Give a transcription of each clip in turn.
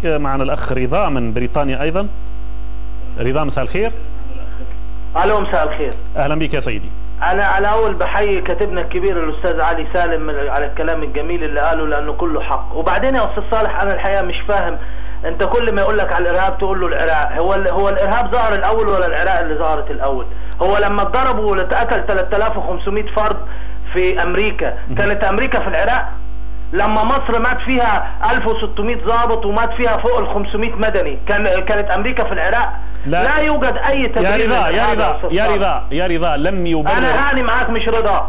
معنا الأخ رضا من بريطانيا أيضا رضا مساء الخير الو مساء الخير أهلا بك يا سيدي انا على اول بحيي كاتبنا الكبير الاستاذ علي سالم على الكلام الجميل اللي قاله لانه كله حق وبعدين يا استاذ صالح انا الحقيقه مش فاهم انت كل ما يقول لك على الارهاب تقول له العراق هو هو الارهاب ظهر الاول ولا العراق اللي ظهرت الاول هو لما اتضربوا واتقتل 3500 فرد في امريكا كانت امريكا في العراق لما مصر مات فيها 1600 ضابط ومات فيها فوق ال 500 مدني كان كانت امريكا في العراق لا, لا يوجد اي تبرير يا رضا يا رضا يا رضا يا رضا لم يبرر انا هاني معاك مش رضا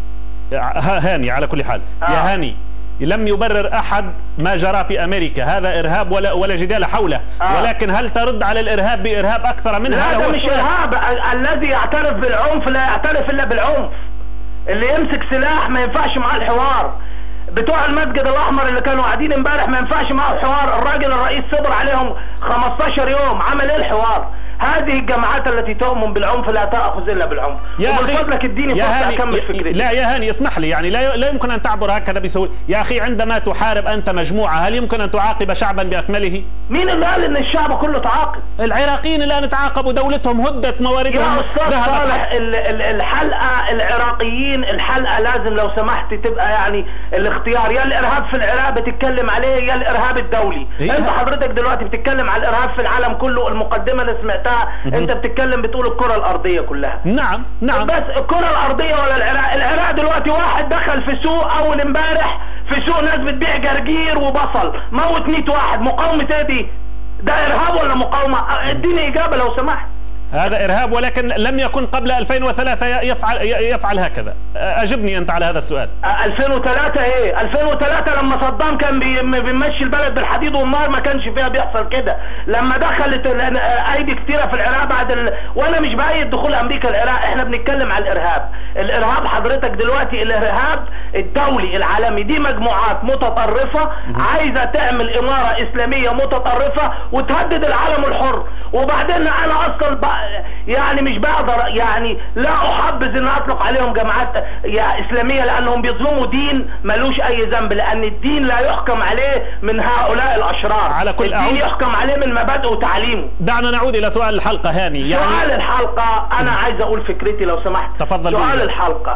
هاني على كل حال آه. يا هاني لم يبرر احد ما جرى في امريكا هذا ارهاب ولا ولا جدال حوله آه. ولكن هل ترد على الارهاب بارهاب اكثر منها لا ده مش ارهاب الذي يعترف بالعنف لا يعترف الا بالعنف اللي يمسك سلاح ما ينفعش معاه الحوار بتوع المسجد الاحمر اللي كانوا قاعدين امبارح ما ينفعش معاه الحوار الراجل الرئيس صبر عليهم 15 يوم عمل ايه الحوار هذه الجماعات التي تؤمن بالعنف لا تاخذ الا بالعنف يا اخي فضلك اديني فرصه اكمل فكرتي لا يا هاني اسمح لي يعني لا لا يمكن ان تعبر هكذا بسهوله يا اخي عندما تحارب انت مجموعه هل يمكن ان تعاقب شعبا باكمله مين اللي قال ان الشعب كله تعاقب العراقيين الان تعاقبوا دولتهم هدت مواردهم يا استاذ صالح الحلقه العراقيين الحلقه لازم لو سمحت تبقى يعني الاختيار يا الارهاب في العراق بتتكلم عليه يا الارهاب الدولي إيه؟ انت حضرتك دلوقتي بتتكلم على الارهاب في العالم كله المقدمه اللي سمعتها انت بتتكلم بتقول الكره الارضيه كلها نعم نعم بس الكره الارضيه ولا العراق العراق دلوقتي واحد دخل في سوق اول امبارح في سوق ناس بتبيع جرجير وبصل موت 100 واحد مقاومه ايه دي ده ارهاب ولا مقاومه اديني اجابه لو سمحت هذا إرهاب ولكن لم يكن قبل 2003 يفعل يفعل هكذا أجبني أنت على هذا السؤال 2003 إيه 2003 لما صدام كان بيمشي البلد بالحديد والنار ما كانش فيها بيحصل كده لما دخلت أيدي كتيرة في العراق بعد ال... وأنا مش بأيد دخول أمريكا العراق إحنا بنتكلم على الإرهاب الإرهاب حضرتك دلوقتي الإرهاب الدولي العالمي دي مجموعات متطرفة عايزة تعمل إمارة إسلامية متطرفة وتهدد العالم الحر وبعدين أنا أصلا بقى يعني مش بقدر يعني لا احبذ ان اطلق عليهم جماعات اسلاميه لانهم بيظلموا دين ملوش اي ذنب لان الدين لا يحكم عليه من هؤلاء الاشرار على كل الدين أعود. يحكم عليه من مبادئه وتعليمه دعنا نعود الى سؤال الحلقه هاني يعني سؤال الحلقه انا عايز اقول فكرتي لو سمحت تفضل سؤال الحلقه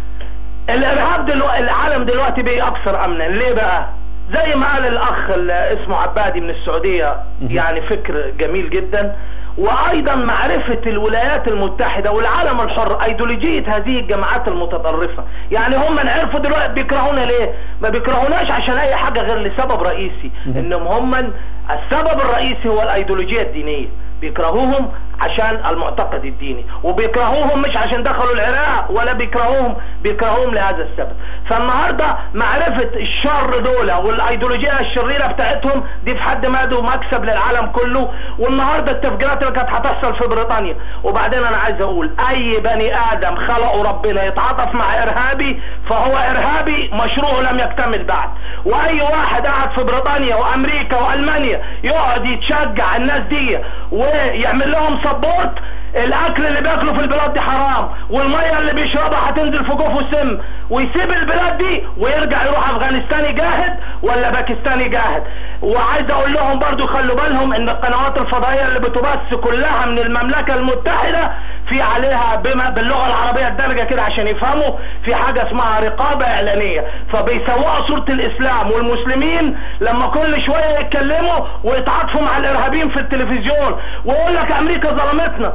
الارهاب دلوقتي العالم دلوقتي بقى اكثر امنا ليه بقى زي ما قال الاخ اللي اسمه عبادي من السعوديه يعني فكر جميل جدا وايضا معرفة الولايات المتحدة والعالم الحر ايديولوجية هذه الجماعات المتطرفة يعني هم عرفوا دلوقتي بيكرهونا ليه ما بيكرهوناش عشان اي حاجة غير لسبب رئيسي انهم هم السبب الرئيسي هو الايديولوجية الدينية بيكرهوهم عشان المعتقد الديني وبيكرهوهم مش عشان دخلوا العراق ولا بيكرهوهم بيكرهوهم لهذا السبب فالنهارده معرفه الشر دول والايديولوجيه الشريره بتاعتهم دي في حد ذاته مكسب للعالم كله والنهارده التفجيرات اللي كانت هتحصل في بريطانيا وبعدين انا عايز اقول اي بني ادم خلقه ربنا يتعاطف مع ارهابي فهو ارهابي مشروعه لم يكتمل بعد واي واحد قاعد في بريطانيا وامريكا والمانيا يقعد يتشجع الناس دي ويعمل لهم سبورت الاكل اللي بياكله في البلاد دي حرام والميه اللي بيشربها هتنزل في جوفه السم ويسيب البلاد دي ويرجع يروح افغانستان يجاهد ولا باكستان يجاهد وعايز اقول لهم برضو خلوا بالهم ان القنوات الفضائيه اللي بتبث كلها من المملكه المتحده في عليها بما باللغه العربيه الدارجه كده عشان يفهموا في حاجه اسمها رقابه اعلانيه فبيسوقوا صوره الاسلام والمسلمين لما كل شويه يتكلموا ويتعاطفوا مع الارهابيين في التلفزيون ويقول لك امريكا ظلمتنا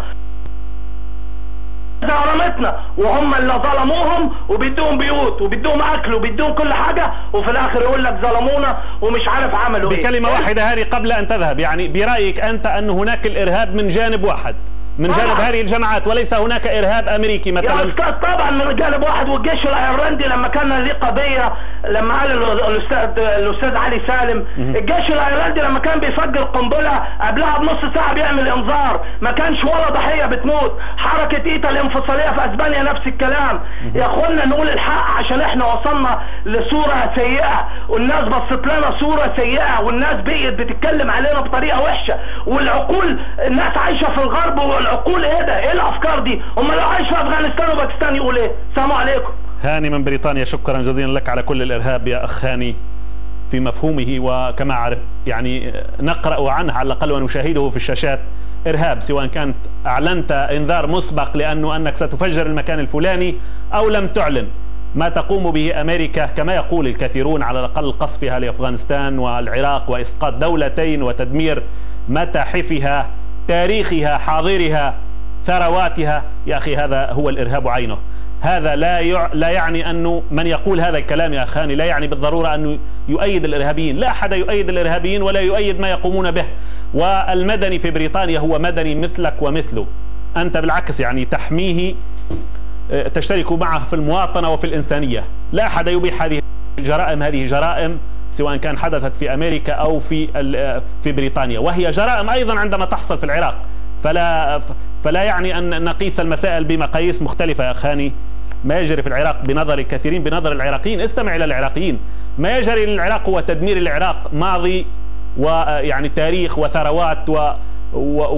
ظلمتنا وهم اللي ظلموهم وبيدوهم بيوت وبيدوهم اكل وبيدوهم كل حاجه وفي الاخر يقول لك ظلمونا ومش عارف عملوا ايه بكلمه واحده هذه قبل ان تذهب يعني برايك انت ان هناك الارهاب من جانب واحد من جانب هذه الجماعات وليس هناك ارهاب امريكي مثلا يا استاذ طبعا من جانب واحد والجيش الايرلندي لما كان ليه قضيه لما قال الاستاذ الاستاذ علي سالم الجيش الايرلندي لما كان بيفجر قنبله قبلها بنص ساعه بيعمل انذار ما كانش ولا ضحيه بتموت حركه ايتا الانفصاليه في اسبانيا نفس الكلام يا اخوانا نقول الحق عشان احنا وصلنا لصوره سيئه والناس بصت لنا صوره سيئه والناس بقيت بتتكلم علينا بطريقه وحشه والعقول الناس عايشه في الغرب العقول ايه ده ايه الافكار دي هم لو عايش في افغانستان وباكستان يقول ايه السلام عليكم هاني من بريطانيا شكرا جزيلا لك على كل الارهاب يا اخ هاني في مفهومه وكما عرف يعني نقرأ عنه على الأقل ونشاهده في الشاشات إرهاب سواء كانت أعلنت إنذار مسبق لأنه أنك ستفجر المكان الفلاني أو لم تعلن ما تقوم به أمريكا كما يقول الكثيرون على الأقل قصفها لأفغانستان والعراق وإسقاط دولتين وتدمير متاحفها تاريخها حاضرها ثرواتها يا أخي هذا هو الإرهاب عينه هذا لا يع... لا يعني انه من يقول هذا الكلام يا اخواني لا يعني بالضروره انه يؤيد الارهابيين، لا احد يؤيد الارهابيين ولا يؤيد ما يقومون به، والمدني في بريطانيا هو مدني مثلك ومثله، انت بالعكس يعني تحميه آه، تشترك معه في المواطنه وفي الانسانيه، لا احد يبيح هذه الجرائم، هذه جرائم سواء كان حدثت في امريكا او في آه، في بريطانيا، وهي جرائم ايضا عندما تحصل في العراق، فلا فلا يعني ان نقيس المسائل بمقاييس مختلفه يا اخواني ما يجري في العراق بنظر الكثيرين بنظر العراقيين استمع إلى العراقيين ما يجري للعراق هو تدمير العراق ماضي ويعني تاريخ وثروات و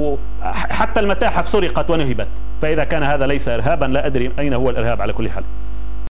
وحتى المتاحف سرقت ونهبت فإذا كان هذا ليس إرهابا لا أدري أين هو الإرهاب على كل حال